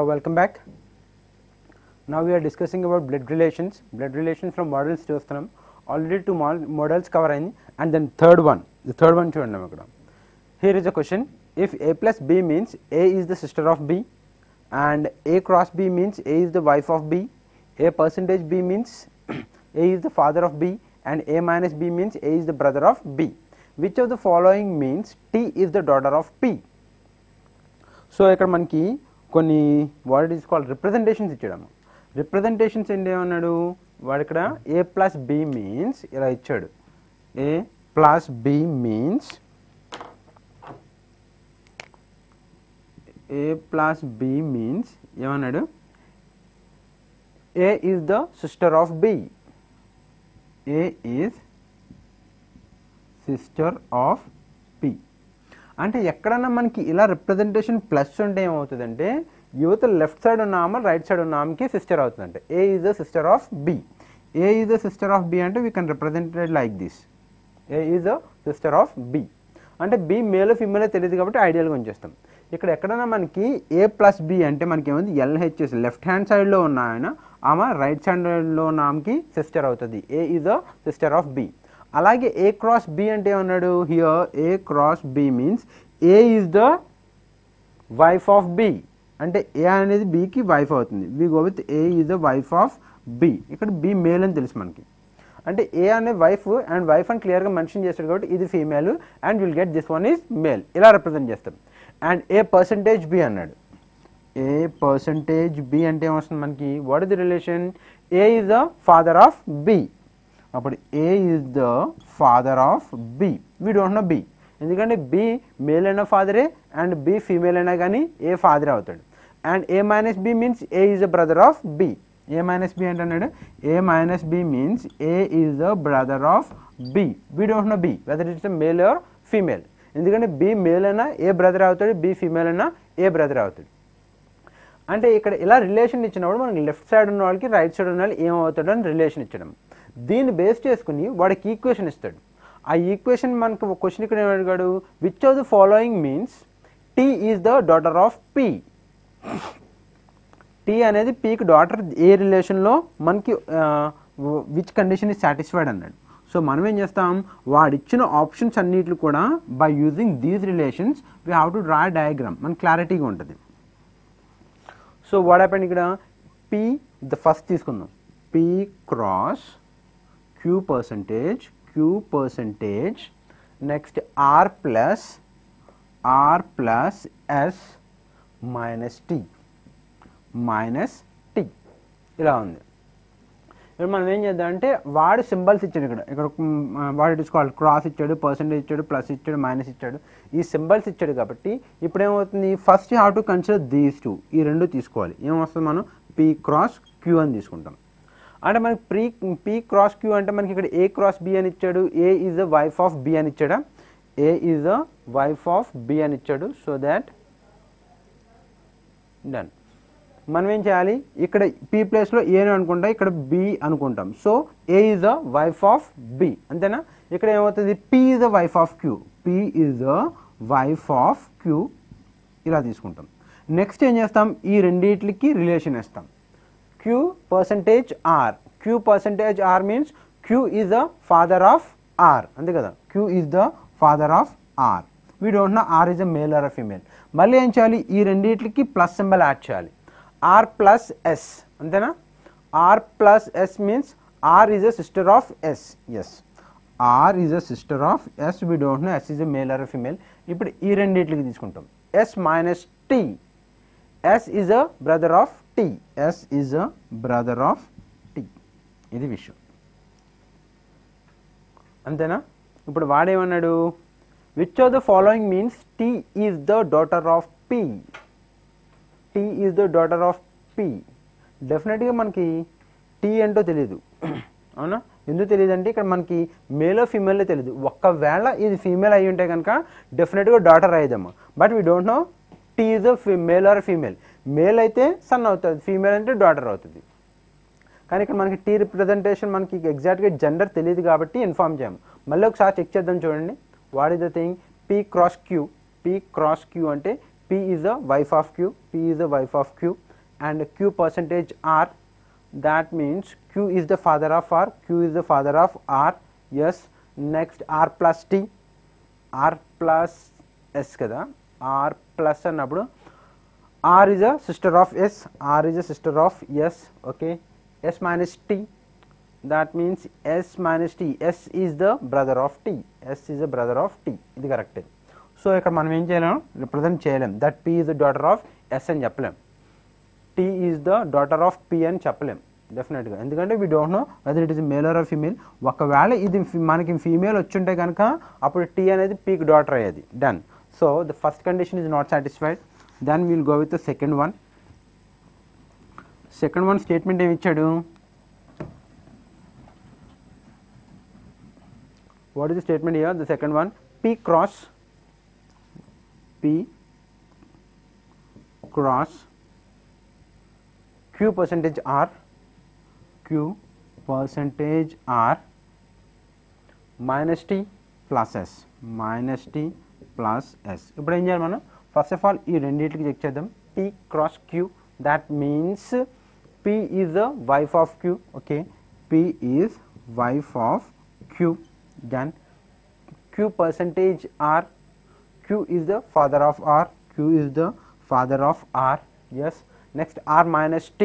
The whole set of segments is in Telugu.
Now welcome back. Now we are discussing about blood relations. Blood relations from models చూస్తున్నాం ఆల్రెడీ టూ మోడల్స్ కవర్ అయింది and then third one the third one చూడండి ఇక్కడ here is a question if A plus B means A is the sister of B and A cross B means A is the wife of B A percentage B means A is the father of B and A minus B means A is the brother of B which of the following means T is the daughter of P so ఇక్కడ మనకి కొన్ని వాట్ ఈస్ కాల్డ్ రిప్రజెంటేషన్స్ ఇచ్చాడు రిప్రజెంటేషన్స్ ఏంటి ఏమన్నాడు వాడు ఇక్కడ ఏ ప్లస్ బి మీన్స్ ఇలా ఇచ్చాడు A plus B means A plus B means ఏమన్నాడు A is the sister of B A is sister of P అంటే ఎక్కడన్నా మనకి ఇలా రిప్రజెంటేషన్ ప్లస్ ఉంటే ఏమవుతుందంటే యువత లెఫ్ట్ సైడ్ ఉన్న ఆమె రైట్ సైడ్ ఉన్న ఆమెకి సిస్టర్ అవుతుందంటే A is the sister of B A is the sister of B అంటే we can represented like this A is the sister of B అంటే బి మేల్ ఫిమేల్ తెలియదు కాబట్టి ఐడియల్గా ఉంచేస్తాం ఇక్కడ ఎక్కడైనా మనకి ఏ ప్లస్ బి అంటే మనకి ఏముంది ఎల్హెచ్ఎస్ లెఫ్ట్ హ్యాండ్ సైడ్లో ఉన్న ఆయన ఆమె రైట్ సైడ్లో ఉన్న ఆమెకి సిస్టర్ అవుతుంది A is the sister of B అలాగే ఏ క్రాస్ బి అంటే ఏమన్నాడు here A cross B means A is the wife of B అంటే ఏ అనేది బికి వైఫ్ అవుతుంది we go with A is the wife of B ఇక్కడ బి మేల్ అని తెలుసు మనకి అంటే ఏ అనే వైఫ్ అండ్ వైఫ్ అని క్లియర్గా మెన్షన్ చేస్తాడు కాబట్టి ఇది female and will get this one is male ఇలా రిప్రజెంట్ చేస్తాం అండ్ ఏ పర్సంటేజ్ బి అన్నాడు ఏ పర్సంటేజ్ బి అంటే ఏమొస్తుంది మనకి what is the relation A is the father of B అప్పుడు A is the father of B we don't know B ఎందుకంటే బి మేల్ అయినా ఫాదరే అండ్ బి ఫీమేల్ అయినా కానీ ఏ ఫాదర్ అవుతాడు and A minus B means A is the brother of B A minus B అంటే అన్నాడు A minus B means A is the brother of B we don't know B whether it's male or female ఎందుకంటే బి మేల్ అయినా ఏ బ్రదర్ అవుతాడు బి ఫీమేల్ అయినా ఏ బ్రదర్ అవుతాడు అంటే ఇక్కడ ఇలా రిలేషన్ ఇచ్చినప్పుడు మనకి లెఫ్ట్ సైడ్ ఉన్న వాళ్ళకి రైట్ సైడ్ ఉన్న వాళ్ళు ఏమవుతాడు అని రిలేషన్ ఇచ్చడం దీన్ని బేస్ చేసుకుని వాడికి ఈక్వేషన్ ఇస్తాడు ఆ ఈక్వేషన్ మనకు ఒక క్వశ్చన్ ఇక్కడ ఏమడిగాడు which of the following means T is the daughter of P T అనేది పీకి డాటర్ ఏ రిలేషన్లో మనకి విచ్ కండిషన్ ఇస్ సాటిస్ఫైడ్ అన్నాడు సో మనం ఏం చేస్తాం వాడిచ్చిన ఆప్షన్స్ అన్నిట్లు కూడా by using these relations we have to draw diagram మనకి క్లారిటీగా ఉంటుంది సో వాట్ హ్యాపెండ్ ఇక్కడ పి ద ఫస్ట్ తీసుకుందాం P cross Q percentage Q percentage next R plus R plus S minus tea minus T ఇలా ఉంది ఇప్పుడు మనం ఏం చేద్దాం అంటే వాడు సింబల్స్ ఇచ్చాడు ఇక్కడ ఇక్కడ వాడు తీసుకోవాలి క్రాస్ ఇచ్చాడు పర్సంటేజ్ ఇచ్చాడు ప్లస్ ఇచ్చాడు మైనస్ ఇచ్చాడు ఈ సింబల్స్ ఇచ్చాడు కాబట్టి ఇప్పుడు ఏమవుతుంది first have to consider these two ఈ రెండు తీసుకోవాలి ఏమొస్తుంది మనం పీ క్రాస్ క్యూ అని తీసుకుంటాం అంటే మనకి ప్రీ పీ క్రాస్ క్యూ అంటే మనకి ఇక్కడ ఏ క్రాస్ బి అని ఇచ్చాడు A is the wife of B అని ఇచ్చాడా A is the wife of B అని ఇచ్చాడు సో దాట్ డన్ మనం ఏం చేయాలి ఇక్కడ పీ ప్లేస్లో ఏ అనుకుంటాం ఇక్కడ బి అనుకుంటాం so A is the wife of B అంతేనా ఇక్కడ ఏమవుతుంది P is the wife of Q P is the wife of Q ఇలా తీసుకుంటాం నెక్స్ట్ ఏం చేస్తాం ఈ రెండింటికి రిలేషన్ ఇస్తాం Q percentage R Q percentage R means Q is the father of R అంతే కదా Q is the father of R we don't know R is a male or a female మళ్ళీ ఏం చేయాలి ఈ రెండింటికి ప్లస్ సింబల్ యాడ్ చేయాలి ఆర్ ప్లస్ ఎస్ అంతేనా R plus S means R is a sister of S S R is a sister of S we don't know S is a male or a female ఇప్పుడు ఈ రెండింటికి తీసుకుంటాం S minus T S is a brother of T S is a brother of T ఇది విషయం అంతేనా ఇప్పుడు వాడేమన్నాడు which of the following means T is the daughter of P T is the daughter of P డెఫినెట్గా మనకి టీ ఏంటో తెలియదు అవునా ఎందుకు తెలియదు అంటే ఇక్కడ మనకి మేలో ఫీమేల్లో తెలియదు ఒక్కవేళ ఇది ఫీమేల్ అయి ఉంటే కనుక డెఫినెట్గా డాటర్ అయ్యేదమ్మా but we don't know T is a male or female male అయితే సన్ అవుతుంది ఫీమేల్ అంటే డాటర్ అవుతుంది కానీ ఇక్కడ మనకి టీ రిప్రజెంటేషన్ మనకి ఎగ్జాక్ట్గా జెండర్ తెలియదు కాబట్టి ఇన్ఫామ్ చేయము మళ్ళీ ఒకసారి చెక్ చేద్దాం చూడండి what is the thing P cross Q P cross Q అంటే P is the wife of Q P is the wife of Q and q percentage r that means q is the father of r q is the father of r yes next r plus t r plus s కదా r plus అన్నప్పుడు r is a sister of s r is a sister of s okay s minus t that means s minus t s is the brother of t s is the brother of t ఇది కరెక్ట్ సో ఇక్కడ మనం ఏం చేయలేం రిప్రజెంట్ చేయలేం that p is the daughter of s అని చెప్పలేం T is the daughter of P అని చెప్పలేం డెఫినెట్గా ఎందుకంటే we don't know whether it is male or female ఒకవేళ ఇది ఫి- మనకి ఫీమేల్ వచ్చుంటే కనుక అప్పుడు టీ అనేది పీక్ డాటర్ అయ్యేది done so the first condition is not satisfied then we'll go with the second one second one statement ఏమి ఇచ్చాడు what is the statement here the second one P cross P cross q percentage r q percentage r minus t plus s minus t plus s ఇప్పుడు ఏం చేయాలి మనం ఫస్ట్ ఆఫ్ ఆల్ ఈ రెండింటికి చెక్ చేద్దాం p cross q that means p is the wife of q okay p is wife of q then q percentage r q is the father of r q is the father of r yes next r minus t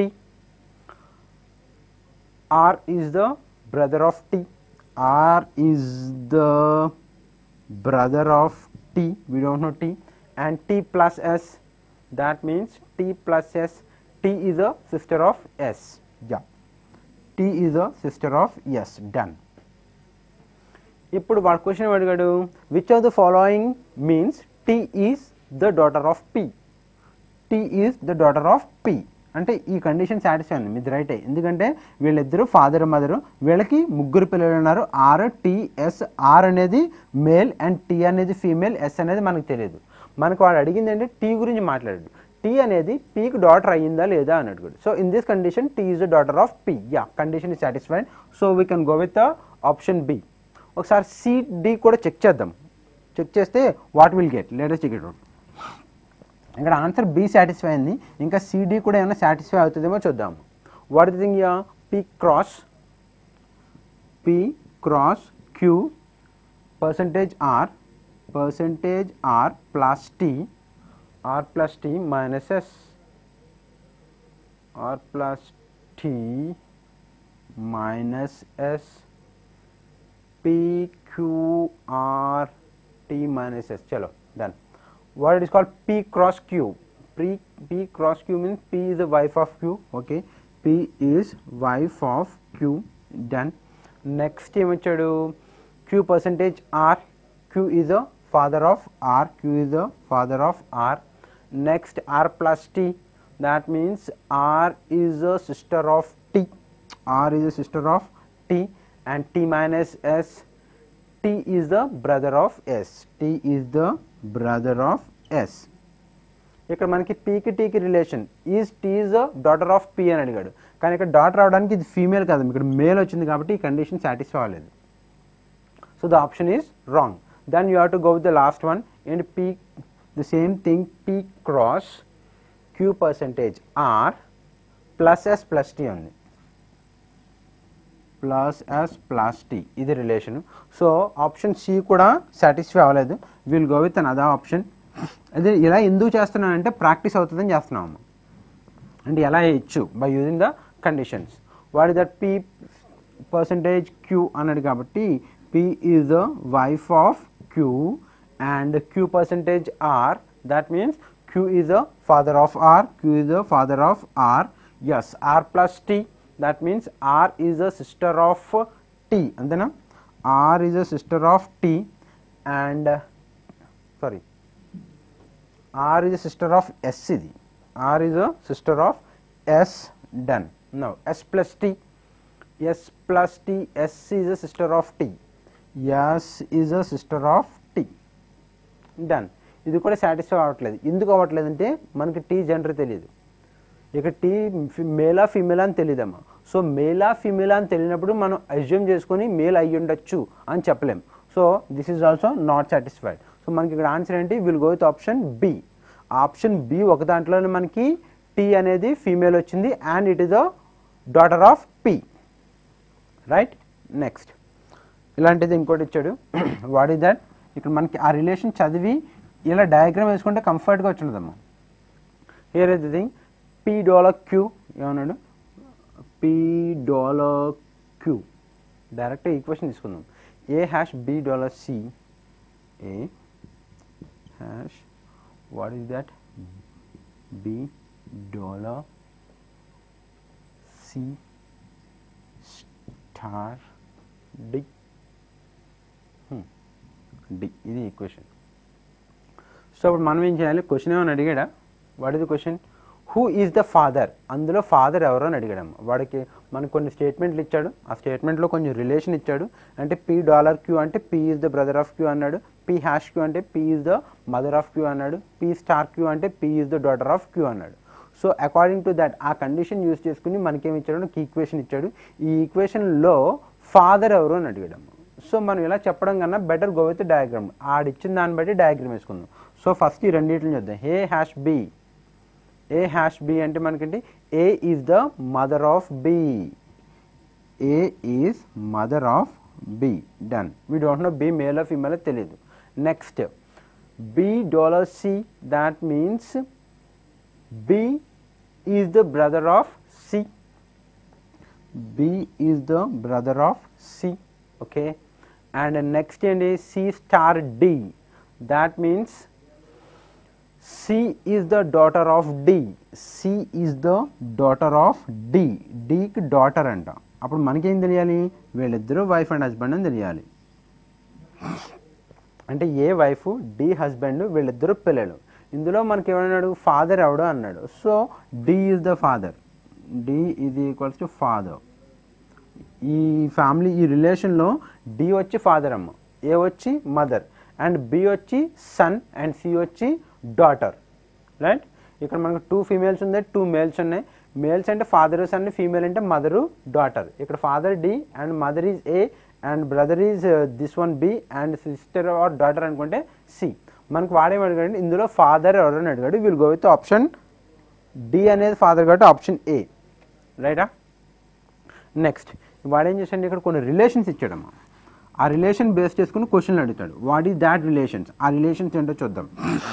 r is the brother of t r is the brother of t we don't know t and t plus s that means t plus s t is a sister of s yeah t is a sister of s done ఇప్పుడు వాడు క్వశ్చన్ అడిగాడు which of the following means T is the daughter of P T is the daughter of P అంటే ఈ కండిషన్ సాటిస్ఫై ఉంది మీది రైటే ఎందుకంటే వీళ్ళిద్దరూ ఫాదర్ మదర్ వీళ్ళకి ముగ్గురు పిల్లలు ఉన్నారు ఆర్ టీఎస్ ఆర్ అనేది మేల్ అండ్ టీ అనేది ఫీమేల్ ఎస్ అనేది మనకు తెలియదు మనకు వాడు అడిగింది అంటే టీ గురించి మాట్లాడాడు టీ అనేది పీకి డాటర్ అయ్యిందా లేదా అని అడిగాడు so in this condition T is the daughter of P yeah condition is satisfied so we can go with option B ఒకసారి సి డి కూడా చెక్ చేద్దాం చెక్ చేస్తే what will get latest check it ఇక్కడ ఆన్సర్ బి సాటిస్ఫై అయింది ఇంకా సిడి కూడా ఏమైనా సాటిస్ఫై అవుతుందేమో చూద్దాం what the thing yeah P cross P cross Q percentage R percentage R plus T R plus T minus yes R plus T minus S PQR T minus S. Chalo, done. What it is called P cross Q. P, P cross Q means P is the wife of Q. Okay. P is wife of Q. Done. Next ఏమొచ్చాడు Q percentage R. Q is the father of R. Q is the father of R. Next R plus T. That means R is a sister of T. R is a sister of T and T minus S. T is the brother of S. T is the brother of S. ఇక్కడ మనకి పీకి టీకి relation is T is the daughter of P అని అడిగాడు కానీ ఇక్కడ డాటర్ అవడానికి ఇది ఫీమేల్ కాదు ఇక్కడ మేల్ వచ్చింది కాబట్టి ఈ కండిషన్ సాటిస్ఫై అవ్వలేదు so the option is wrong then you have to go with the last one and P the same thing P cross Q percentage R plus S plus T ఉంది ప్లస్ ఎస్ ప్లస్ టీ ఇది రిలేషన్ సో ఆప్షన్ సి కూడా సాటిస్ఫై అవ్వలేదు will go with another option అదే ఇలా ఎందుకు చేస్తున్నానంటే ప్రాక్టీస్ అవుతుందని చేస్తున్నాము అంటే ఎలా ఇచ్చు by using the conditions what is that P percentage Q అన్నాడు కాబట్టి P is the wife of Q and Q percentage R that means Q is the father of R Q is the father of R S R plus T that means R is the sister of T అంతేనా R is the sister of T and sorry R is a sister of S ఇది R is a sister of S done. Now S plus T, S plus T, S is a sister of T. S is a sister of T. Done. ఇది కూడా సాటిస్ఫై అవ్వట్లేదు ఎందుకు అవ్వట్లేదు అంటే మనకి టీ జెండర్ తెలియదు ఇక టీ మేలా ఫీమేలా అని తెలియదమ్మా సో మేలా ఫీమేలా అని తెలియనప్పుడు మనం అజ్యూమ్ చేసుకొని మేల్ అయ్యి ఉండొచ్చు అని చెప్పలేం so this is also not satisfied so మనకి ఇక్కడ ఆన్సర్ ఏంటి will go with option B option B ఒక దాంట్లోనే మనకి టీ అనేది ఫీమేల్ వచ్చింది and it is the daughter of P right next ఇలాంటిది ఇంకోటి ఇచ్చాడు వాట్ ఈస్ దట్ ఇక్కడ మనకి ఆ రిలేషన్ చదివి ఇలా డయాగ్రామ్ వేసుకుంటే కంఫర్ట్గా వచ్చిందమ్మా here is the thing P dollar Q ఏమన్నాడు P dollar Q direct equation తీసుకుందాం A hash B dollar C A hash what is that B dollar C star D D ఇది ఈక్వేషన్ సో అప్పుడు మనం ఏం చేయాలి క్వశ్చన్ ఏమైనా అడిగాడా what is the question who is the father అందులో ఫాదర్ ఎవరో అని అడిగాడమ్మ వాడికి మనకు కొన్ని స్టేట్మెంట్లు ఇచ్చాడు ఆ స్టేట్మెంట్లో కొంచెం రిలేషన్ ఇచ్చాడు అంటే పీ డాలర్ క్యూ అంటే P is the brother of Q అన్నాడు పీ హ్యాష్ క్యూ అంటే P is the mother of Q అన్నాడు పీ స్టార్ క్యూ అంటే P is the daughter of Q అన్నాడు సో అకార్డింగ్ టు దట్ ఆ కండిషన్ యూస్ చేసుకుని మనకేమి ఇచ్చాడు ఒక ఈక్వేషన్ ఇచ్చాడు ఈ ఈక్వేషన్లో ఫాదర్ ఎవరు అని అడిగాడమ్మ సో మనం ఇలా చెప్పడం కన్నా బెటర్ గో విత్ డయాగ్రామ్ ఆడిచ్చిన దాన్ని బట్టి డయాగ్రామ్ వేసుకుందాం సో ఫస్ట్ ఈ రెండింటిని చూద్దాం A hash B A hash B అంటే మనకంటే A is the mother of B A is mother of B done we don't know B male of female తెలియదు next B dollar C that means B is the brother of C B is the brother of C okay and next ఏంటి C star D that means C is the daughter of D C is the daughter of D డికి డాటర్ అంట అప్పుడు మనకేం తెలియాలి వీళ్ళిద్దరూ వైఫ్ అండ్ హస్బెండ్ అని తెలియాలి అంటే ఏ వైఫ్ డి హస్బెండ్ వీళ్ళిద్దరూ పిల్లలు ఇందులో మనకి ఏమన్నాడు ఫాదర్ ఎవడో అన్నాడు so D is the father D is equals to father ఈ ఫ్యామిలీ ఈ రిలేషన్లో డి వచ్చి ఫాదర్ అమ్మ ఏ వచ్చి మదర్ అండ్ బి వచ్చి సన్ అండ్ సి వచ్చి డాటర్ రైట్ ఇక్కడ మనకు టూ ఫీమేల్స్ ఉన్నాయి టూ మేల్స్ ఉన్నాయి మేల్స్ అంటే ఫాదర్ సన్ ఫీమేల్ అంటే మదరు డాటర్ ఇక్కడ father D and mother is A and brother is this one B and sister or daughter అనుకుంటే సి మనకు వాడేం అడిగాడు ఇందులో ఫాదర్ ఎవరైనా అడిగాడు we'll go with option D అనేది ఫాదర్ కాబట్టి ఆప్షన్ ఏ రైటా నెక్స్ట్ వాడు ఏం చేశాడు ఇక్కడ కొన్ని రిలేషన్స్ ఇచ్చాడమ్మా ఆ రిలేషన్ బేస్ చేసుకుని క్వశ్చన్లు అడుగుతాడు వాట్ ఈస్ దాట్ రిలేషన్స్ ఆ రిలేషన్స్ ఏంటో చూద్దాం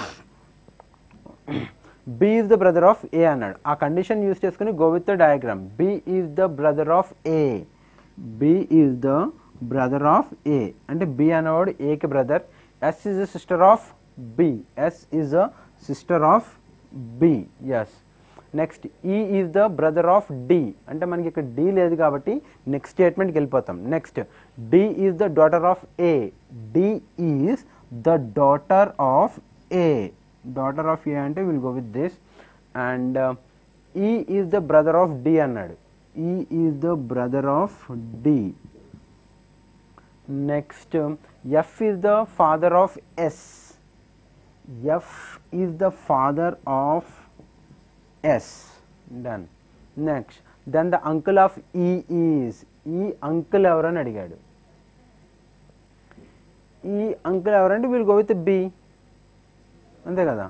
B is the brother of A అన్నాడు ఆ కండిషన్ యూస్ చేసుకుని go with the diagram B is the brother of A B is the brother of A అంటే బి అనేవాడు ఏకి brother S is the sister of B S is the sister of B S next E is the brother of D అంటే మనకి ఇక్కడ డి లేదు కాబట్టి నెక్స్ట్ స్టేట్మెంట్కి వెళ్ళిపోతాం next D is the daughter of A D is the daughter of A daughter of A అంటే will go with this and E is the brother of D అన్నాడు E is the brother of D next F is the father of S F is the father of S done next then the uncle of E is E uncle ఎవరని అడిగాడు ఈ అంకుల్ ఎవరంటే వీల్ గో విత్ బి అంతే కదా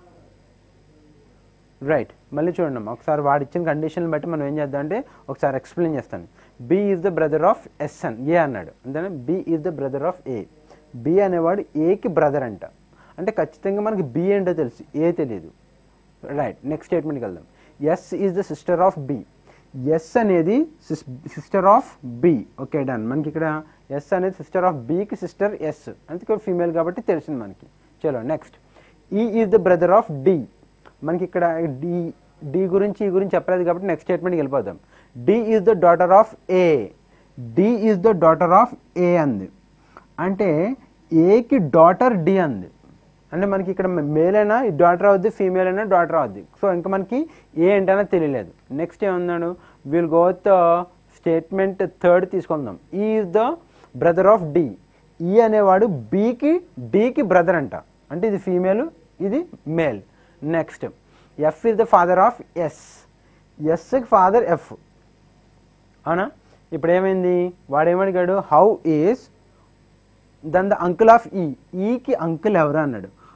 రైట్ మళ్ళీ చూడండి అమ్మా ఒకసారి వాడు ఇచ్చిన కండిషన్ బట్టి మనం ఏం చేద్దాం అంటే ఒకసారి ఎక్స్ప్లెయిన్ చేస్తాను B is the brother of S and A అన్నాడు అంతేనా B is the brother of A B అనేవాడు ఏకి బ్రదర్ అంట అంటే ఖచ్చితంగా మనకి బి ఏంటో తెలుసు ఏ తెలియదు రైట్ నెక్స్ట్ స్టేట్మెంట్కి వెళ్దాం S is the sister of B S అనేది sister of B okay done మనకి ఇక్కడ ఎస్ అనేది సిస్టర్ ఆఫ్ బికి సిస్టర్ ఎస్ అందుకే ఫీమేల్ కాబట్టి తెలిసింది మనకి చలో next E is the brother of D మనకి ఇక్కడ డి డి గురించి ఈ గురించి చెప్పలేదు కాబట్టి నెక్స్ట్ స్టేట్మెంట్కి వెళ్ళిపోదాం D is the daughter of A D is the daughter of A అంది అంటే ఏకి డాటర్ డి అంది అంటే మనకి ఇక్కడ మేల్ అయినా డాటర్ అవుద్ది ఫీమేల్ అయినా డాటర్ అవుద్ది సో ఇంకా మనకి ఏ ఏంటనే తెలియలేదు నెక్స్ట్ ఏమన్నాడు will go with statement third తీసుకుందాం E is the brother of D E అనేవాడు బికి డికి బ్రదర్ అంట అంటే ఇది ఫీమేల్ ఇది male next F is the father of S ఎస్కి ఫాదర్ ఎఫ్ అవునా ఇప్పుడు ఏమైంది వాడు ఏమడిగాడు how is then the uncle of E ఈకి అంకుల్ ఎవరు అన్నాడు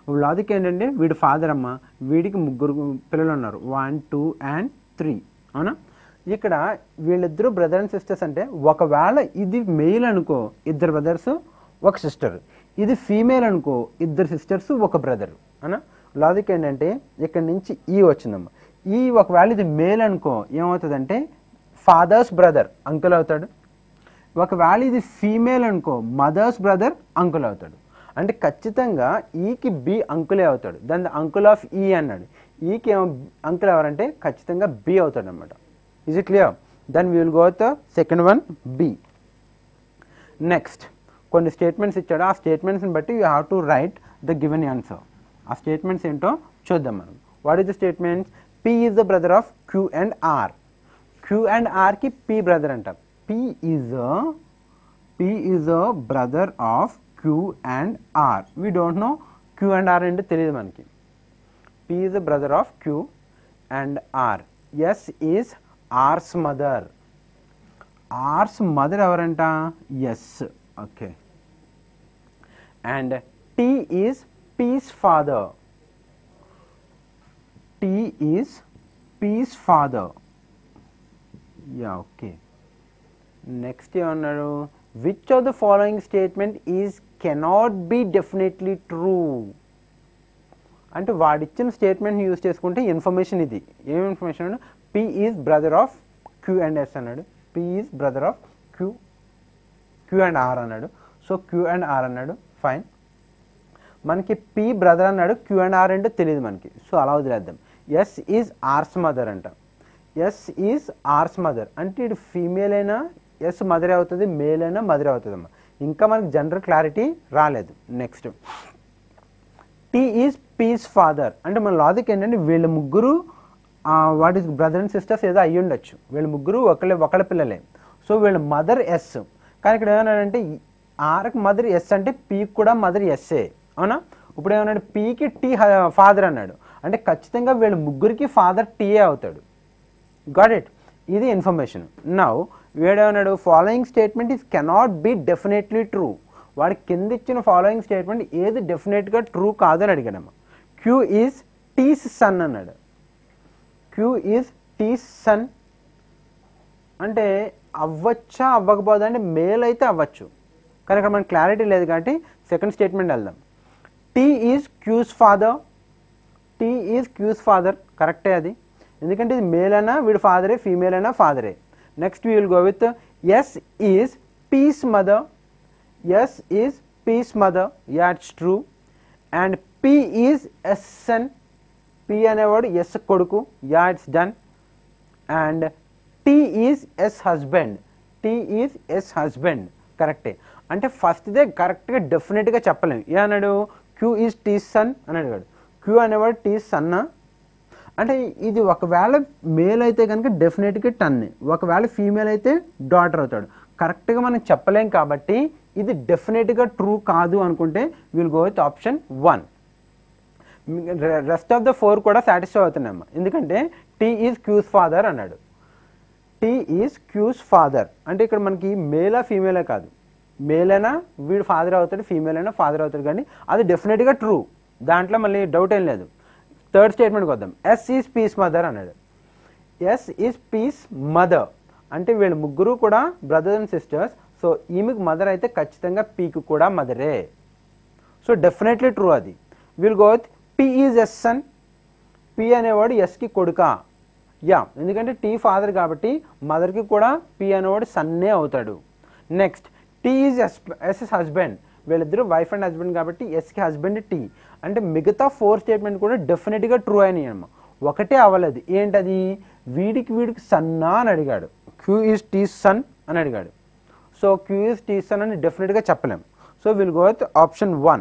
ఇప్పుడు లాజిక్ ఏంటంటే వీడి ఫాదర్ అమ్మ వీడికి ముగ్గురు పిల్లలు ఉన్నారు వన్ టూ అండ్ త్రీ అవునా ఇక్కడ వీళ్ళిద్దరూ బ్రదర్ అండ్ సిస్టర్స్ అంటే ఒకవేళ ఇది మెయిల్ అనుకో ఇద్దరు బ్రదర్స్ ఒక సిస్టర్ ఇది ఫీమేల్ అనుకో ఇద్దరు సిస్టర్స్ ఒక బ్రదర్ అనా లాజిక్ ఏంటంటే ఇక్కడ నుంచి ఈ వచ్చిందమ్మా ఈ ఒకవేళ ఇది మేల్ అనుకో ఏమవుతుందంటే ఫాదర్స్ బ్రదర్ అంకుల్ అవుతాడు ఒకవేళ ఇది ఫీమేల్ అనుకో మదర్స్ బ్రదర్ అంకుల్ అవుతాడు అంటే ఖచ్చితంగా ఈకి బి అంకులే అవుతాడు దాని అంకుల్ ఆఫ్ ఈ అన్నాడు ఈకి ఏమో అంకుల్ ఎవరంటే ఖచ్చితంగా బి అవుతాడు అనమాట is it clear then we will go the second one B next కొన్ని స్టేట్మెంట్స్ ఇచ్చాడు ఆ స్టేట్మెంట్స్ని బట్టి you have to write the given answer ఆ స్టేట్మెంట్స్ ఏంటో చూద్దాం మనం what is the statements P is the brother of Q and R Q and ఆర్కి పి బ్రదర్ అంట P is P is a brother of Q and R we don't know Q and R అంటే తెలియదు మనకి P is the brother of Q and R S is R's mother R's mother ఎవరంట S okay and T is P's father T is P's father yeah okay next ఏమన్నాడు which of the following statement is cannot be definitely true అంటే వాడిచ్చిన స్టేట్మెంట్ యూజ్ చేసుకుంటే ఇన్ఫర్మేషన్ ఇది ఏం ఇన్ఫర్మేషన్ అంటే P is brother of Q and S అన్నాడు P is brother of Q Q and R అన్నాడు సో క్యూ అండ్ ఆర్ అన్నాడు ఫైన్ మనకి పి బ్రదర్ అన్నాడు క్యూ అండ్ ఆర్ అంటే తెలియదు మనకి సో అలా వదిలేద్దాం ఎస్ ఈజ్ ఆర్స్ మదర్ అంట ఎస్ ఈజ్ ఆర్స్ మదర్ అంటే ఇటు ఫీమేల్ అయినా ఎస్ మదర్ అవుతుంది మేల్ అయినా మదర్ అవుతుంది అమ్మా ఇంకా మనకి జనరల్ క్లారిటీ రాలేదు next T is P's father అంటే మన లాజిక్ ఏంటంటే వీళ్ళ ముగ్గురు what is brother and sisters ఏదో అయ్యి ఉండొచ్చు వీళ్ళ ముగ్గురు ఒకళ్ళే ఒకళ్ళ పిల్లలే సో వీళ్ళ మదర్ ఎస్ కానీ ఇక్కడ ఏమన్నాడంటే ఆర్కి మదర్ ఎస్ అంటే పీకి కూడా మదర్ ఎస్ఏ అవునా ఇప్పుడు ఏమన్నాడు పీకి టీ ఫాదర్ అన్నాడు అంటే ఖచ్చితంగా వీళ్ళ ముగ్గురికి ఫాదర్ టీఏ అవుతాడు గాట్ ఇట్ ఇది ఇన్ఫర్మేషన్ నౌ వీడేమన్నాడు following statement is cannot be definitely true వాడి కింద ఇచ్చిన ఫాలోయింగ్ స్టేట్మెంట్ ఏది డెఫినెట్గా ట్రూ కాదని అడిగాడమ్మ క్యూ ఈజ్ టీస్ సన్ అన్నాడు క్యూ ఈజ్ టీస్ సన్ అంటే అవ్వచ్చా అవ్వకపోదా అంటే మేల్ అయితే అవ్వచ్చు కానీ ఇక్కడ మనకి క్లారిటీ లేదు కాబట్టి సెకండ్ స్టేట్మెంట్ వెళ్దాం T is Q's father T is Q's father కరెక్టే అది ఎందుకంటే ఇది మేల్ అయినా వీడు ఫాదరే ఫీమేల్ అయినా ఫాదరే next we will go with S is P's mother S is P's mother yeah it's true and P is S son P అనేవాడు ఎస్ కొడుకు yeah it's done and T is S husband T is S husband కరెక్టే అంటే ఫస్ట్దే కరెక్ట్గా డెఫినెట్గా చెప్పలేము ఏ అన్నాడు క్యూ ఈజ్ టీ సన్ అని అడిగాడు క్యూ అనేవాడు టీ సన్నా అంటే ఇది ఒకవేళ మేల్ అయితే కనుక డెఫినెట్గా టన్ ఒకవేళ ఫీమేల్ అయితే డాటర్ అవుతాడు కరెక్ట్గా మనం చెప్పలేం కాబట్టి ఇది డెఫినెట్గా ట్రూ కాదు అనుకుంటే will go with option one rest of the four కూడా సాటిస్ఫై అవుతున్నాయమ్మ ఎందుకంటే టీ ఈజ్ క్యూస్ ఫాదర్ అన్నాడు టీ ఈజ్ క్యూస్ ఫాదర్ అంటే ఇక్కడ మనకి మేలా ఫీమేలా కాదు మేల్ అయినా వీడు ఫాదర్ అవుతాడు ఫీమేల్ అయినా ఫాదర్ అవుతాడు కానీ అది డెఫినెట్గా ట్రూ దాంట్లో మళ్ళీ డౌట్ ఏం లేదు థర్డ్ స్టేట్మెంట్కి వద్దాం ఎస్ ఈజ్ పీస్ మదర్ అన్నాడు ఎస్ ఈజ్ పీస్ మదర్ అంటే వీళ్ళు ముగ్గురు కూడా బ్రదర్స్ అండ్ సిస్టర్స్ సో ఈమెకు మదర్ అయితే ఖచ్చితంగా పీకి కూడా మదరే సో డెఫినెట్లీ ట్రూ అది will go with P is S son P అనేవాడు ఎస్కి కొడుక యా ఎందుకంటే టీ ఫాదర్ కాబట్టి మదర్కి కూడా పి అనేవాడు సన్నే అవుతాడు next T is S S husband వీళ్ళిద్దరూ వైఫ్ అండ్ హస్బెండ్ కాబట్టి ఎస్కి హస్బెండ్ టీ అంటే మిగతా ఫోర్ స్టేట్మెంట్ కూడా డెఫినెట్గా ట్రూ అయినాయి అమ్మ ఒకటే అవ్వలేదు ఏంటది వీడికి వీడికి సన్నా అని అడిగాడు క్యూ ఈజ్ టీ సన్ అని అడిగాడు so Q is T son అని డెఫినెట్గా చెప్పలేం so will go with option one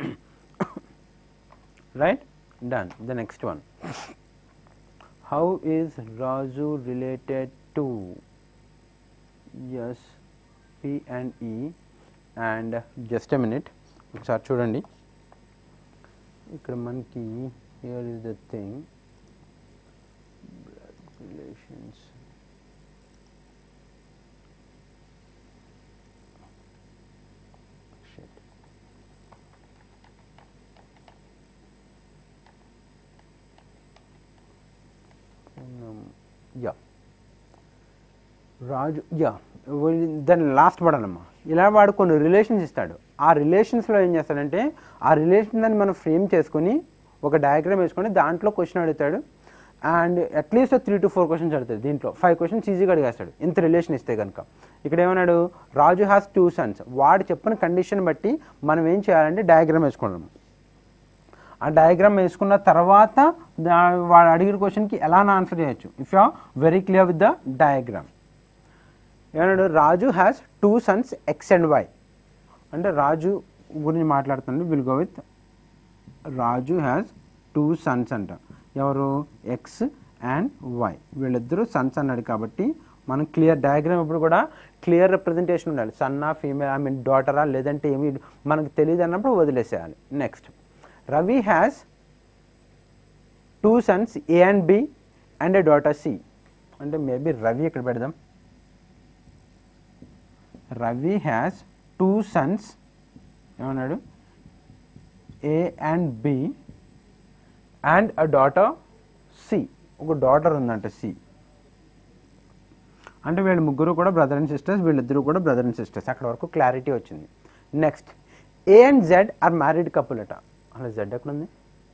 right done the next one how is Raju related to S P and E and just a minute ఒకసారి చూడండి ఇక్కడ మనకి here is the thing relations yeah Raju yeah దాని లాస్ట్ పడాలమ్మా ఇలా వాడు కొన్ని రిలేషన్స్ ఇస్తాడు ఆ రిలేషన్స్లో ఏం చేస్తాడంటే ఆ రిలేషన్ దాన్ని మనం ఫ్రేమ్ చేసుకొని ఒక డయాగ్రామ్ వేసుకొని దాంట్లో క్వశ్చన్ అడుగుతాడు and at least three to four questions అడుగుతాడు దీంట్లో ఫైవ్ క్వశ్చన్స్ ఈజీగా అడిగేస్తాడు ఇంత రిలేషన్ ఇస్తే కనుక ఇక్కడ ఏమన్నాడు రాజు హ్యాస్ టూ సన్స్ వాడు చెప్పిన కండిషన్ బట్టి మనం ఏం చేయాలంటే డయాగ్రామ్ వేసుకున్నాం ఆ డయాగ్రామ్ వేసుకున్న తర్వాత దా- వాడు అడిగిన క్వశ్చన్కి ఎలా ఆన్సర్ చేయొచ్చు if you very clear with the diagram ఏమన్నాడు Raju has two sons X and Y అంటే రాజు గురించి మాట్లాడుతుంది will go with Raju has two sons అంట ఎవరు ఎక్స్ అండ్ వై వీళ్ళిద్దరూ సన్స్ అన్నాడు కాబట్టి మనం క్లియర్ డయాగ్రామ్ ఇప్పుడు కూడా క్లియర్ రిప్రజెంటేషన్ ఉండాలి సన్నా ఫీమేల్ ఐ మీన్ డాటరా లేదంటే ఏమి మనకు తెలియదు అన్నప్పుడు వదిలేసేయాలి next Ravi has two sons A and B and a daughter C అంటే మేబీ రవి ఇక్కడ పెడదాం రవి హ్యాస్ టూ సన్స్ ఏమన్నాడు A and B and a daughter C ఒక డాటర్ ఉందంట సి అంటే వీళ్ళు ముగ్గురు కూడా బ్రదర్ అండ్ సిస్టర్స్ వీళ్ళిద్దరు కూడా బ్రదర్ అండ్ సిస్టర్స్ అక్కడ వరకు క్లారిటీ వచ్చింది next A and Z are married couple అట అలా జెడ్ ఎక్కడ ఉంది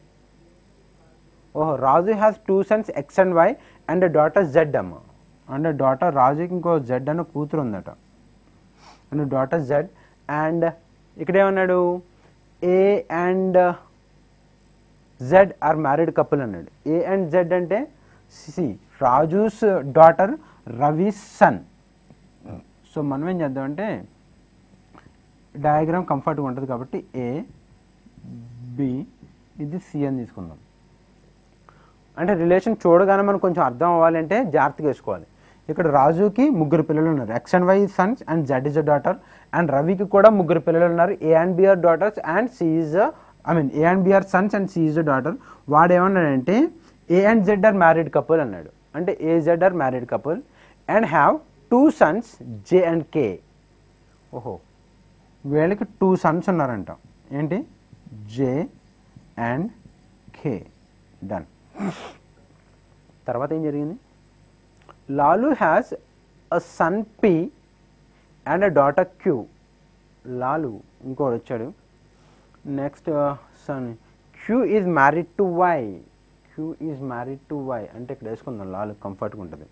ఓహో Raju has two sons X and Y and daughter Z అమ్మ అంటే డాటర్ రాజుకి ఇంకో జెడ్ అన్న కూతురు ఉందట అండ్ డాటర్ జెడ్ అండ్ ఇక్కడ ఏమన్నాడు A and Z are married couple అన్నాడు ఏ అండ్ జెడ్ అంటే C Raju's daughter Ravi son so మనం ఏం చేద్దామంటే డయాగ్రామ్ కంఫర్ట్గా ఉంటుంది కాబట్టి ఏ బి ఇది సి అని తీసుకుందాం అంటే రిలేషన్ చూడగానే మనకు కొంచెం అర్థం అవ్వాలంటే జాగ్రత్తగా వేసుకోవాలి ఇక్కడ రాజుకి ముగ్గురు పిల్లలు ఉన్నారు X and Y sons and Z is a daughter and రవికి కూడా ముగ్గురు పిల్లలు ఉన్నారు A and B are daughters and C is I mean A and B are sons and C is a daughter వాడు ఏమన్నాడంటే A and Z are married couple అన్నాడు అంటే A Z are married couple and have two sons J and K ఓహో వీళ్ళకి టూ సన్స్ ఉన్నారంట ఏంటి జే అండ్ కే డన్ తర్వాత ఏం జరిగింది Lalu has a son P and a daughter Q Lalu ఇంకోటి వచ్చాడు next son Q is married to Y Q is married to Y అంటే ఇక్కడ వేసుకుందాం లాలు కంఫర్ట్గా ఉంటుంది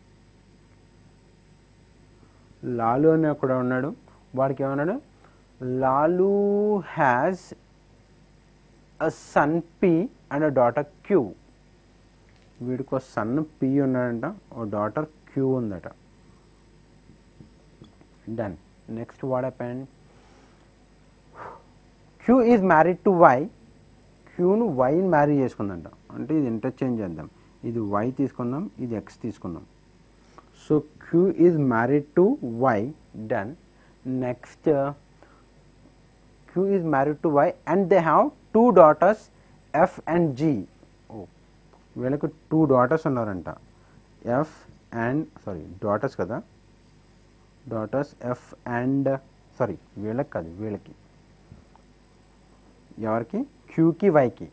లాలు అని అక్కడ ఉన్నాడు వాడికి ఏమన్నాడు Lalu has a son P and a daughter Q వీడికి ఒక సన్ పి ఉన్నాడంట ఓ డాటర్ క్యూ ఉందట done next what happened Q is married to Y క్యూను వైని మ్యారీ చేసుకుందంట అంటే ఇది ఇంటర్చేంజ్ చేద్దాం ఇది వై తీసుకుందాం ఇది ఎక్స్ తీసుకుందాం so Q is married to Y done next Q is married to Y and they have two daughters F and G ఓ వీళ్ళకి టూ డాటర్స్ ఉన్నారంట ఎఫ్ అండ్ సారీ డాటర్స్ కదా డాటర్స్ ఎఫ్ అండ్ సారీ వీళ్ళకి కాదు వీళ్ళకి ఎవరికి క్యూకి వైకి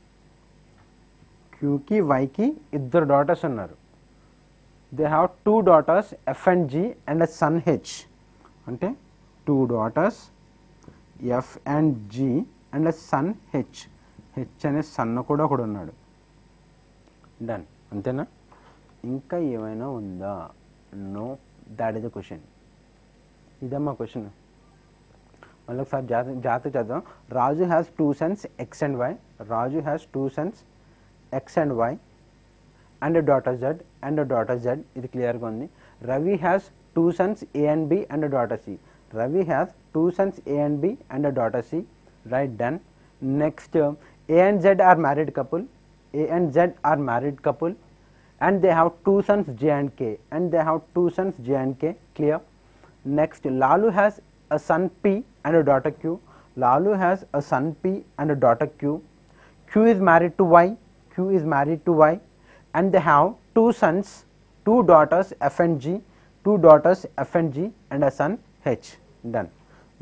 క్యూకి వైకి ఇద్దరు డాటర్స్ ఉన్నారు they have two daughters F and G and a son H అంటే two daughters F and G and a son H H అనే సన్న కూడా ఒకడు ఉన్నాడు డన్ అంతేనా ఇంకా ఏమైనా ఉందా no that is the question ఇదమ్మా క్వశ్చన్ మళ్ళీ ఒకసారి జాత జాగ్రత్త చేద్దాం Raju has two sons X and Y Raju has two sons X and Y and daughter Z and daughter Z ఇది క్లియర్గా ఉంది Ravi has two sons A and B and daughter C Ravi has two sons A and B and daughter C right done next A and Z are married couple A and Z are married couple and they have two sons J and K and they have two sons J and K clear next Lalu has a son P and a daughter Q Lalu has a son P and a daughter Q Q is married to Y Q is married to Y and they have two sons two daughters F and G two daughters F and G and a son H done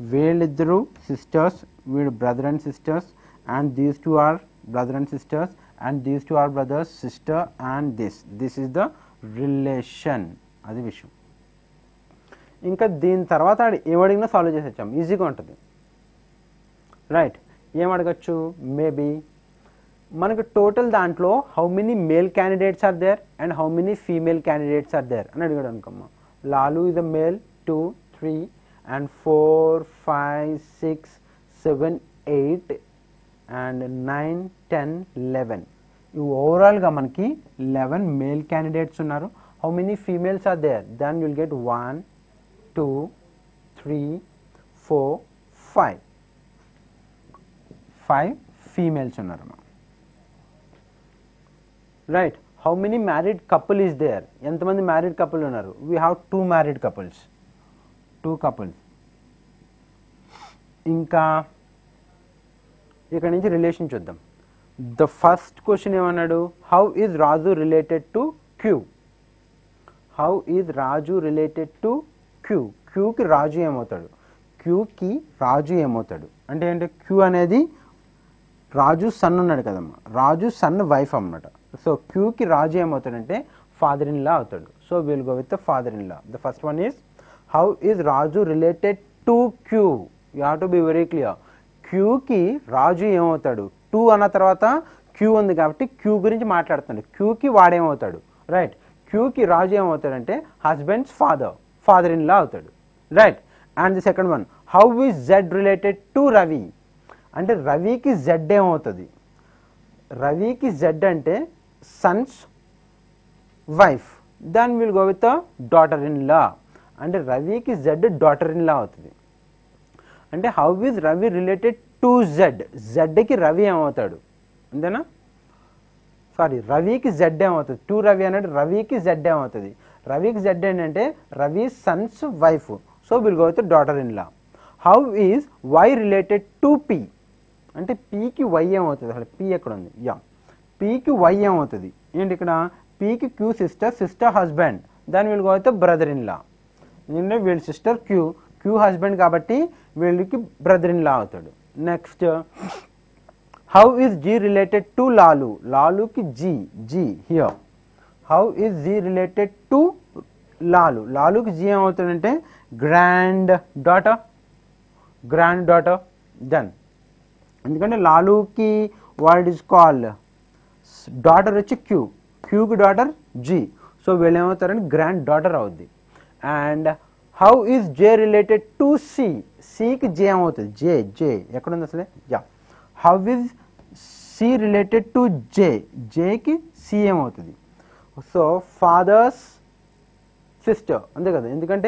వీళ్ళిద్దరూ సిస్టర్స్ వీడు brother and sisters and these two are brother and sisters and these two are brothers sister and this this is the relation అది విషయం ఇంకా దీని తర్వాత ఆడు ఏమడిగినా సాల్వ్ చేసేచ్చాం ఈజీగా ఉంటుంది రైట్ ఏం అడగచ్చు మేబీ మనకు టోటల్ దాంట్లో how many male candidates are there and how many female candidates are there అని అడిగాడు అనుకోమ్మా Lalu is the male two three and four five six seven eight and nine ten eleven ఇవి ఓవరాల్గా మనకి లెవెన్ మేల్ క్యాండిడేట్స్ ఉన్నారు how many females are there then will get one two three four five five females ఉన్నారమ్మా right how many married couple is there ఎంతమంది మ్యారీడ్ కపుల్ ఉన్నారు we have two married couples two couples ఇంకా ఇక్కడ నుంచి రిలేషన్ చూద్దాం ద ఫస్ట్ క్వశ్చన్ ఏమన్నాడు how is Raju related to Q how is Raju related to Q క్యూకి రాజు ఏమవుతాడు క్యూకి రాజు ఏమవుతాడు అంటే ఏంటి క్యూ అనేది రాజు సన్ ఉన్నాడు కదమ్మా రాజు సన్ వైఫ్ అన్నమాట సో క్యూకి రాజు ఏమవుతాడంటే ఫాదర్ ఇన్ లా అవుతాడు so will go with the father in law the first one is how is Raju related to Q you have to be very clear క్యూకి రాజు ఏమవుతాడు టూ అన్న తర్వాత క్యూ ఉంది కాబట్టి క్యూ గురించి మాట్లాడుతున్నాడు క్యూకి వాడేమవుతాడు రైట్ క్యూకి రాజు ఏమవుతాడంటే husband's father father in law అవుతాడు right and the second one how is Z related to Ravi అంటే రవికి జెడ్ ఏమవుతుంది రవికి జెడ్ అంటే son's wife then will go with daughter in law అంటే రవికి జెడ్ డాటర్ ఇన్ లా అవుతుంది అంటే how is Ravi related to Z జెడ్కి రవి ఏమవుతాడు అంతేనా సారీ రవికి జెడ్ ఏమవుతుంది టూ రవి అనేది రవికి జెడ్ ఏమవుతుంది రవికి జెడ్ ఏంటంటే Ravi sons wife so will go with daughter in law how is Y related to P అంటే పీకి వై ఏమవుతుంది అసలు పీ ఎక్కడ ఉంది యా పీకి వై ఏమవుతుంది ఏంటి ఇక్కడ పీకి క్యూ సిస్టర్ సిస్టర్ హస్బెండ్ దాని వీళ్ళు అయితే బ్రదర్ ఇన్ లా ఎందుకంటే వీళ్ళ సిస్టర్ క్యూ క్యూ హస్బెండ్ కాబట్టి వీళ్ళకి బ్రదర్ ఇన్ లా అవుతాడు next how is G related to Lalu లాలుకి G G here how is G related to Lalu లాలుకి జీ ఏమవుతాడంటే granddaughter granddaughter then ఎందుకంటే లాలుకి వాట్ ఈస్ కాల్డ్ డాటర్ వచ్చి క్యూ క్యూకి డాటర్ జీ సో వీళ్ళు ఏమవుతారంటే గ్రాండ్ డాటర్ అవుద్ది and how is J related to C సికి జే ఏమవుతుంది జే జే ఎక్కడుంది అసలే yeah how is C related to J జేకి సి ఏమవుతుంది సో ఫాదర్స్ సిస్టర్ అంతే కదా ఎందుకంటే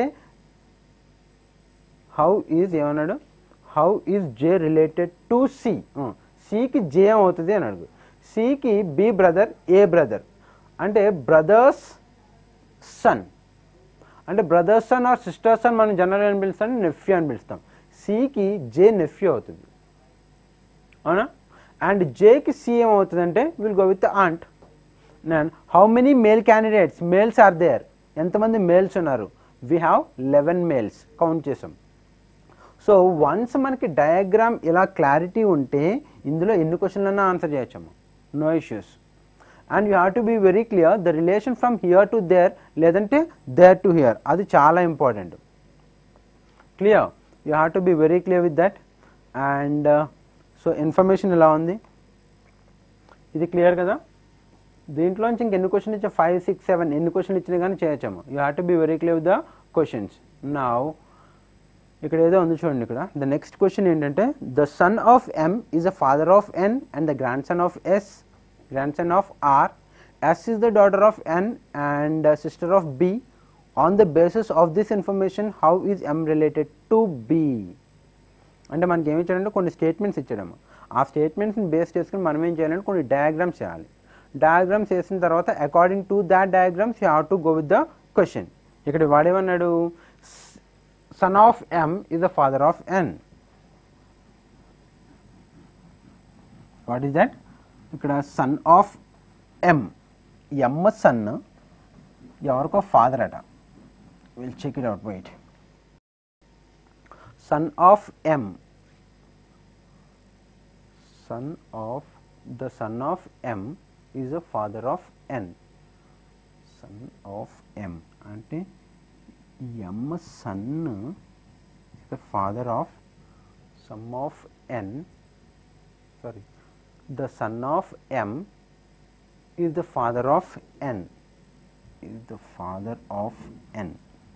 హౌ ఈజ్ ఏమన్నాడు how is J related to C సికి జే ఏమవుతుంది అని అడుగు సికి బి బ్రదర్ ఏ బ్రదర్ అంటే బ్రదర్స్ సన్ అంటే brother's son or sister son మనం జనరల్ అని పిలుస్తాం నెఫ్యూ అని పిలుస్తాం సికి జే నెఫ్యూ అవుతుంది అవునా అండ్ జేకి సి ఏమవుతుంది అంటే విల్ గో విత్ ఆంట్ నేను how many male candidates males are there ఎంతమంది మేల్స్ ఉన్నారు we have eleven males count చేసాం సో వన్స్ మనకి డయాగ్రామ్ ఇలా క్లారిటీ ఉంటే ఇందులో ఎన్ని క్వశ్చన్లన్నా ఆన్సర్ చేయొచ్చమ్మా no issues and you have to be very clear the relation from here to there లేదంటే దేర్ టు హియర్ అది చాలా important clear you have to be very clear with that and so information ఎలా ఉంది ఇది క్లియర్ కదా దీంట్లోంచి ఇంకెన్ని క్వశ్చన్ ఇచ్చా ఫైవ్ సిక్స్ సెవెన్ ఎన్ని క్వశ్చన్ ఇచ్చినా కానీ చేయొచ్చాము you have to be very clear with the questions నా ఇక్కడ ఏదో ఉంది చూడండి ఇక్కడ ద నెక్స్ట్ క్వశ్చన్ ఏంటంటే the son of M is the father of N and the grandson of S grandson of R S is the daughter of N and sister of B on the basis of this information how is M related to B అంటే మనకి ఏమి ఇచ్చాడంటే కొన్ని స్టేట్మెంట్స్ ఇచ్చాడము ఆ స్టేట్మెంట్స్ని బేస్ చేసుకుని మనం ఏం చేయాలంటే కొన్ని డయాగ్రామ్స్ చేయాలి డయాగ్రామ్స్ వేసిన తర్వాత according to that diagrams you have to go with the question ఇక్కడ వాడేమన్నాడు son of M is the father of N what is that ఇక్కడ son of M M son ఎవరికో ఫాదర్ అట will check it out wait son of M son of the son of M is the father of N son of M అంటే M son the father of some of N sorry the son of M is the father of N is the father of N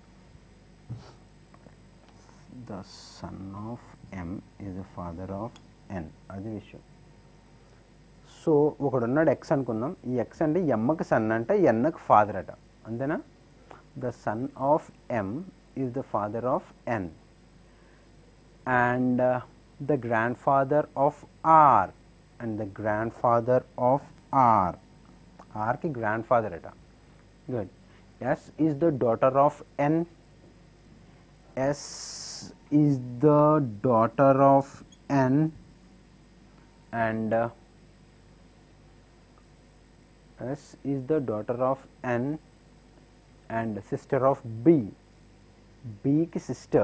the son of M is the father of N అది విషయం సో ఒకడున్నాడు ఎక్స్ అనుకుందాం ఈ ఎక్స్ అంటే ఎమ్మకి సన్ అంటే ఎన్నకి ఫాదర్ అట అంతేనా the son of M is the father of N and the grandfather of R and the grandfather of R ఆర్కి గ్రాండ్ ఫాదర్ అట good S is the daughter of N S is the daughter of N and S is the daughter of N and sister of B. B ki sister.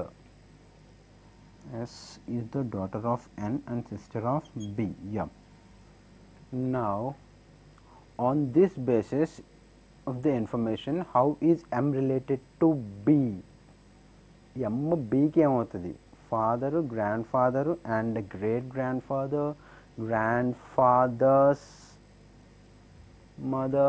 S is the daughter of N and sister of B. Yeah. Now, on this basis of the information, how is M related to B? M బీకి ఏమవుతుంది father grandfather and great grandfather grandfather's mother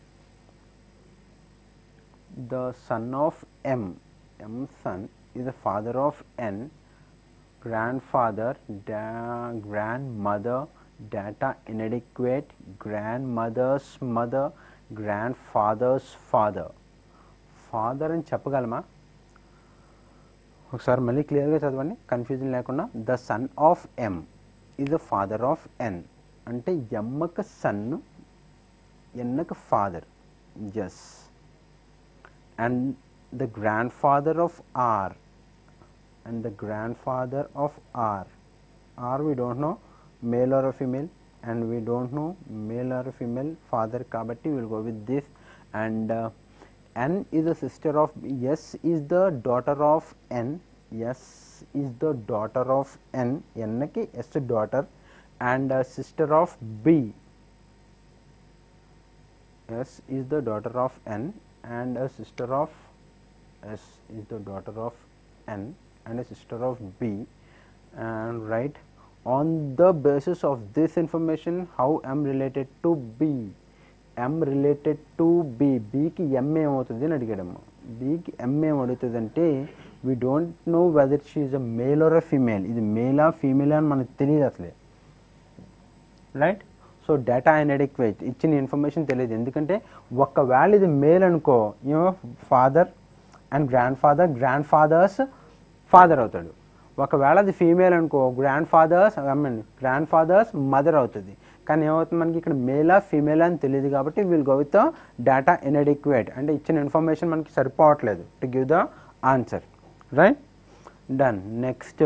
the son of m m son is the father of n grandfather da- grandmother data inadequate grandmother's mother grandfather's father father అని చెప్పగలమా ఒకసారి మళ్ళీ క్లియర్గా చదవండి కన్ఫ్యూజన్ లేకుండా the son of M is the father of N అంటే ఎమ్మక సన్ను ఎన్నక father S and the grandfather of R and the grandfather of R R we don't know male or female and we don't know male or female father కాబట్టి will go with this and N is the sister of S is the daughter of N S is the daughter of N ఎన్కి S daughter and sister of B S is the daughter of N and a sister of S is the daughter of N and a sister of B and right on the basis of this information how M related to B M related to B B కి M ఏమవుతుంది అని అడిగాడమ్మ బీకి ఎం ఏం అడుగుతుందంటే we don't know whether she is a male or a female ఇది మేలా ఫీమేల్ అని మనకు తెలియదు అసలే రైట్ సో డేటా ఇన్ఎడిక్వేట్ ఇచ్చిన ఇన్ఫర్మేషన్ తెలియదు ఎందుకంటే ఒకవేళ ఇది మేల్ అనుకో ఏమో father and grandfather grandfather's father అవుతాడు ఒకవేళ అది ఫీమేల్ అనుకో grandfather's I mean grandfather's mother అవుతుంది కానీ ఏమవుతుంది మనకి ఇక్కడ మేలా ఫీమేల్ అని తెలియదు కాబట్టి will go with data inadequate అంటే ఇచ్చిన ఇన్ఫర్మేషన్ మనకి సరిపోవట్లేదు to give the answer right done next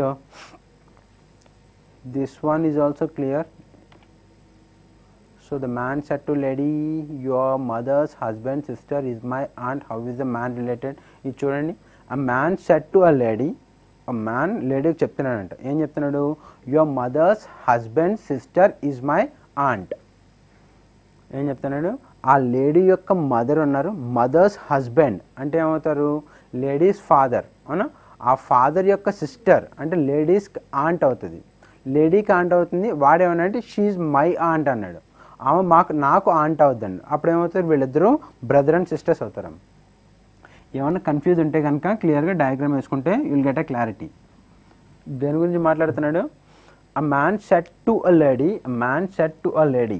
this one is also clear So the man said to lady, your mother's husband sister is my aunt. How is the man related? ఇది చూడండి a man said to a lady, a man లేడీకి చెప్తున్నాడంట ఏం చెప్తున్నాడు your mother's husband sister is my aunt ఏం చెప్తున్నాడు ఆ లేడీ యొక్క మదర్ ఉన్నారు మదర్స్ హస్బెండ్ అంటే ఏమవుతారు లేడీస్ ఫాదర్ అవునా ఆ ఫాదర్ యొక్క సిస్టర్ అంటే లేడీస్ ఆంట్ అవుతుంది లేడీకి ఆంట్ అవుతుంది వాడేమన్నా అంటే షీఈ్ మై ఆంట్ అన్నాడు ఆమె మాకు నాకు ఆంట్ అవుద్దండి అప్పుడు ఏమవుతారు వీళ్ళిద్దరూ బ్రదర్ అండ్ సిస్టర్స్ అవుతారు ఏమన్నా కన్ఫ్యూజ్ ఉంటే కనుక క్లియర్గా డయాగ్రామ్ వేసుకుంటే విల్ గెట్ అ క్లారిటీ దేని గురించి మాట్లాడుతున్నాడు a man said to a lady man said to a lady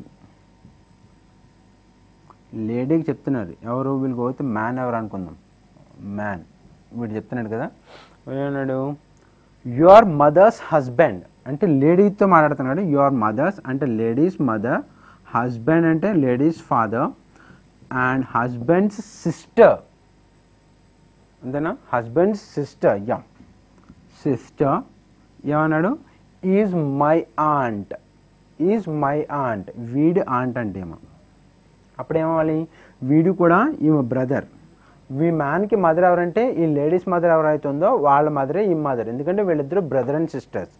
లేడీకి చెప్తున్నారు ఎవరు వీళ్ళు పోతే మ్యాన్ ఎవరు అనుకుందాం మ్యాన్ వీడు చెప్తున్నాడు కదా ఏమన్నాడు యువర్ మదర్స్ హస్బెండ్ అంటే లేడీతో మాట్లాడుతున్నాడు యువర్ మదర్స్ అంటే లేడీస్ మదర్ హస్బెండ్ అంటే lady's father and husband's sister అంతేనా హస్బెండ్స్ సిస్టర్ యా సిస్టర్ ఏమన్నాడు is my aunt is my aunt వీడి ఆంట్ అంటే ఏమో అప్పుడేమవ్వాలి వీడు కూడా ఈమె బ్రదర్ వీ మ్యాన్కి మదర్ ఎవరంటే ఈ లేడీస్ మదర్ ఎవరైతుందో వాళ్ళ మదరే ఈ మదర్ ఎందుకంటే వీళ్ళిద్దరు brother and sisters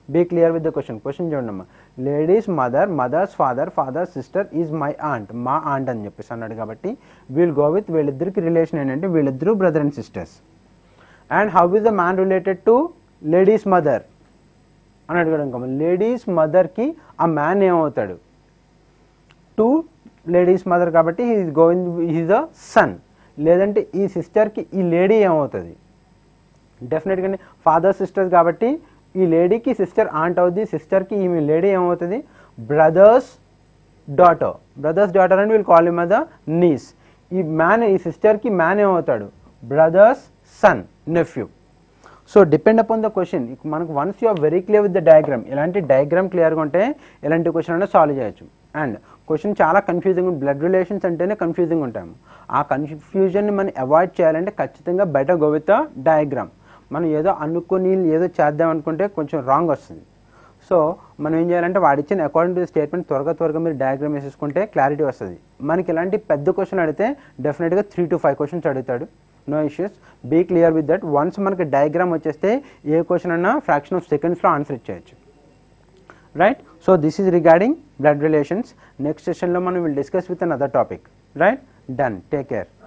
be clear with the question question చూడండి అమ్మా lady's mother mother's father father sister is my aunt మా ఆంట్ అని చెప్పేసి అన్నాడు కాబట్టి వీల్ గో విత్ వీళ్ళిద్దరికి రిలేషన్ ఏంటంటే వీళ్ళిద్దరూ brother and sisters and how is the man related to lady's mother అని అడిగాడు ఇంకా లేడీస్ మదర్కి ఆ మ్యాన్ ఏమవుతాడు టు లేడీస్ మదర్ కాబట్టి హీ గోవింద్ హీజ్ అ సన్ లేదంటే ఈ సిస్టర్కి ఈ లేడీ ఏమవుతుంది డెఫినెట్గా ఫాదర్ సిస్టర్స్ కాబట్టి ఈ లేడీకి సిస్టర్ ఆంట్ అవుద్ది సిస్టర్కి ఈ లేడీ ఏమవుతుంది బ్రదర్స్ డాటర్ బ్రదర్స్ డాటర్ అని వీళ్ళు కాల్ మద నీస్ ఈ మ్యాన్ ఈ సిస్టర్కి మ్యాన్ ఏమవుతాడు brother's son nephew so depend upon the question మనకు once you are very clear with the diagram ఇలాంటి డయాగ్రామ్ క్లియర్గా ఉంటే ఇలాంటి క్వశ్చన్ అనేది సాల్వ్ చేయొచ్చు అండ్ క్వశ్చన్ చాలా కన్ఫ్యూజింగ్ బ్లడ్ రిలేషన్స్ అంటేనే కన్ఫ్యూజింగ్ ఉంటాము ఆ కన్ఫ్యూజన్ని మనం అవాయిడ్ చేయాలంటే ఖచ్చితంగా better go with the diagram మనం ఏదో అనుకుని ఏదో చేద్దాం అనుకుంటే కొంచెం రాంగ్ వస్తుంది సో మనం ఏం చేయాలంటే వాడిచ్చిన అకార్డింగ్ టు స్టేట్మెంట్ త్వరగా త్వరగా మీరు డయాగ్రామ్ వేసేసుకుంటే క్లారిటీ వస్తుంది మనకి ఇలాంటి పెద్ద క్వశ్చన్ అడిగితే డెఫినెట్గా త్రీ టు ఫైవ్ క్వశ్చన్స్ అడుగుతాడు no issues be clear with that once మనకి డయాగ్రామ్ వచ్చేస్తే ఏ క్వశ్చన్ అన్నా ఫ్రాక్షన్ ఆఫ్ సెకండ్స్లో ఆన్సర్ ఇచ్చేయచ్చు right so this is regarding blood relations next సెషన్లో మనం will discuss with another topic right done take care